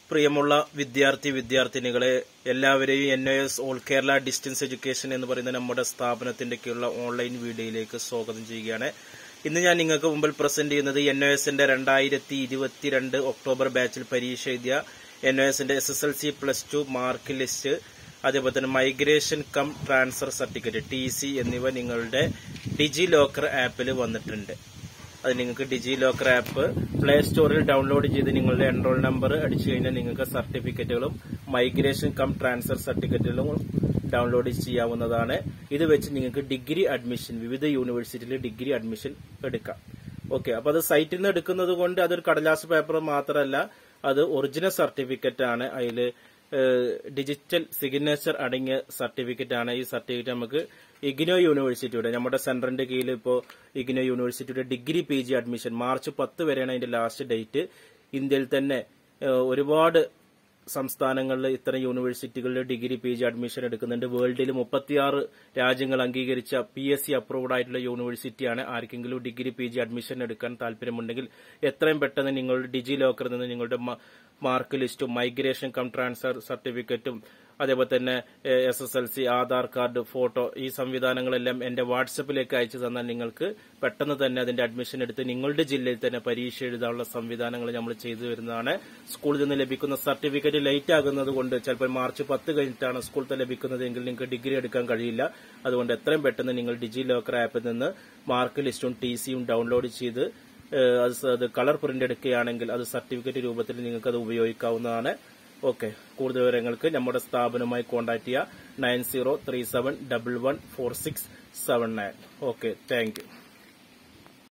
പ്രിയമുള്ള വിദ്യാർത്ഥി വിദ്യാർത്ഥിനികളെ എല്ലാവരെയും N S all Kerala distance education എന്ന് പറയുന്ന നമ്മുടെ സ്ഥാപനത്തിന്റെ കീഴിലുള്ള ഓൺലൈൻ വീഡിയോയിലേക്ക് സ്വാഗതം ചെയ്യുകയാണ് ഇന്ന് ഞാൻ നിങ്ങൾക്ക് മുമ്പിൽ പ്രസന്റ് ചെയ്യുന്നത് എൻ ഒ എസിന്റെ രണ്ടായിരത്തി ഇരുപത്തിരണ്ട് ഒക്ടോബർ ബാച്ചിൽ പരീക്ഷ എഴുതിയ എൻ ഒ എസിന്റെ S S L C plus two mark list അതേപോലെ തന്നെ migration cum transfer certificate T C എന്നിവ നിങ്ങളുടെ ഡിജി ലോക്കർ ആപ്പിൽ വന്നിട്ടുണ്ട് അത് നിങ്ങൾക്ക് ഡിജി ലോക്കർ ആപ്പ് പ്ലേ സ്റ്റോറിൽ ഡൗൺലോഡ് ചെയ്ത് നിങ്ങളുടെ എൻറോൾ നമ്പർ അടിച്ചു കഴിഞ്ഞാൽ നിങ്ങൾക്ക് സർട്ടിഫിക്കറ്റുകളും മൈഗ്രേഷൻ കം ട്രാൻസ്ഫർ സർട്ടിഫിക്കറ്റുകളും ഡൗൺലോഡ് ചെയ്യാവുന്നതാണ് ഇത് വെച്ച് നിങ്ങൾക്ക് ഡിഗ്രി അഡ്മിഷൻ വിവിധ യൂണിവേഴ്സിറ്റിയിൽ ഡിഗ്രി അഡ്മിഷൻ എടുക്കാം ഓക്കെ അപ്പൊ അത് സൈറ്റിൽ നിന്ന് എടുക്കുന്നത് കൊണ്ട് അതൊരു കടലാസ് പേപ്പർ മാത്രമല്ല അത് ഒറിജിനൽ സർട്ടിഫിക്കറ്റ് ആണ് അതിൽ ഡിജിറ്റൽ സിഗ്നേച്ചർ അടങ്ങിയ സർട്ടിഫിക്കറ്റ് ആണ് ഈ സർട്ടിഫിക്കറ്റ് നമുക്ക് ഇഗ്നോ യൂണിവേഴ്സിറ്റിയുടെ നമ്മുടെ സെന്ററിന്റെ കീഴിൽ ഇപ്പോൾ ഇഗ്നോ യൂണിവേഴ്സിറ്റിയുടെ degree P G admission March പത്ത് വരെയാണ് അതിന്റെ ലാസ്റ്റ് ഡേറ്റ് ഇന്ത്യയിൽ തന്നെ ഏഹ്, ഒരുപാട് സംസ്ഥാനങ്ങളിൽ ഇത്തരം യൂണിവേഴ്സിറ്റികളിൽ ഡിഗ്രി പി ജി അഡ്മിഷൻ എടുക്കുന്നുണ്ട് വേൾഡിൽ മുപ്പത്തിയാറ് രാജ്യങ്ങൾ അംഗീകരിച്ച പി എസ് സി അപ്രൂവ്ഡ് ആയിട്ടുള്ള യൂണിവേഴ്സിറ്റിയാണ് ആർക്കെങ്കിലും ഡിഗ്രി പി ജി അഡ്മിഷൻ എടുക്കാൻ താല്പര്യമുണ്ടെങ്കിൽ എത്രയും പെട്ടെന്ന് നിങ്ങളുടെ ഡിജി ലോക്കറിൽ നിന്ന് നിങ്ങളുടെ മ- മാർക്ക് ലിസ്റ്റും മൈഗ്രേഷൻ കം ട്രാൻസ്ഫർ സർട്ടിഫിക്കറ്റും അതേപോലെ തന്നെ S S L C Aadhaar card photo ഈ സംവിധാനങ്ങളെല്ലാം എന്റെ വാട്സപ്പിലേക്ക് അയച്ചു തന്നാൽ നിങ്ങൾക്ക് പെട്ടെന്ന് തന്നെ അതിന്റെ അഡ്മിഷൻ എടുത്ത് നിങ്ങളുടെ ജില്ലയിൽ തന്നെ പരീക്ഷ എഴുതാനുള്ള സംവിധാനങ്ങൾ നമ്മൾ ചെയ്തു വരുന്നതാണ് സ്കൂളിൽ നിന്ന് ലഭിക്കുന്ന സർട്ടിഫിക്കറ്റ് ലേറ്റ് ആകുന്നത് കൊണ്ട് ചിലപ്പോൾ മാർച്ച് പത്ത് കഴിഞ്ഞിട്ടാണ് സ്കൂളിൽ നിന്ന് ലഭിക്കുന്നത് എങ്കിൽ നിങ്ങൾക്ക് ഡിഗ്രി എടുക്കാൻ കഴിയില്ല അതുകൊണ്ട് എത്രയും പെട്ടെന്ന് നിങ്ങൾ ഡിജി ലോക്കർ ആപ്പിൽ നിന്ന് മാർക്ക് ലിസ്റ്റും ടി സിയും ഡൗൺലോഡ് ചെയ്ത് ഏഹ്, അത് സ- അത് കളർ പ്രിന്റ് എടുക്കുകയാണെങ്കിൽ അത് സർട്ടിഫിക്കറ്റ് രൂപത്തിൽ നിങ്ങൾക്ക് അത് ഉപയോഗിക്കാവുന്നതാണ് ഓക്കെ കൂടുതൽ വിവരങ്ങൾക്ക് നമ്മുടെ സ്ഥാപനവുമായി കോൺടാക്ട് ചെയ്യുക nine zero three seven double one four six seven nine okay thank U